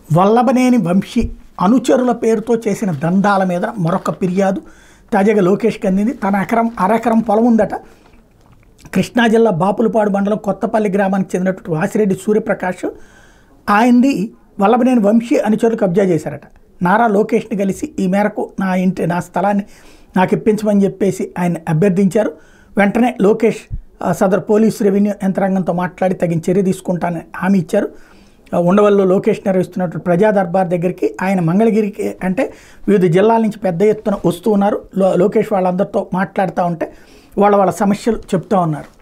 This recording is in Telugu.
వల్లభనేని వంశీ అనుచరుల పేరుతో చేసిన దందాల మీద మరొక ఫిర్యాదు తాజాగా లోకేష్కి అందింది తన ఎకరం అరెకరం పొలం ఉందట కృష్ణా జిల్లా బాపులపాడు మండలం కొత్తపల్లి గ్రామానికి చెందినటువంటి వాసిరెడ్డి సూర్యప్రకాష్ ఆయనది వల్లభనేని వంశీ అనుచరులు కబ్జా చేశారట నారా లోకేష్ని కలిసి ఈ మేరకు నా ఇంటి నా స్థలాన్ని నాకు ఇప్పించమని చెప్పేసి ఆయన అభ్యర్థించారు వెంటనే లోకేష్ ఆ, సదరు పోలీసు రెవెన్యూ యంత్రాంగంతో మాట్లాడి తగిన చర్య తీసుకుంటానని హామీ ఇచ్చారు ఆ, ఉండవల్లిలో లోకేష్ నిర్వహిస్తున్నటువంటి ప్రజా దర్బార్ దగ్గరికి ఆయన మంగళగిరికి అంటే వివిధ జిల్లాల నుంచి పెద్ద ఎత్తున వస్తూ ఉన్నారు లో లోకేష్ వాళ్ళందరితో మాట్లాడుతూ ఉంటే వాళ్ళ వాళ్ళ సమస్యలు చెప్తా ఉన్నారు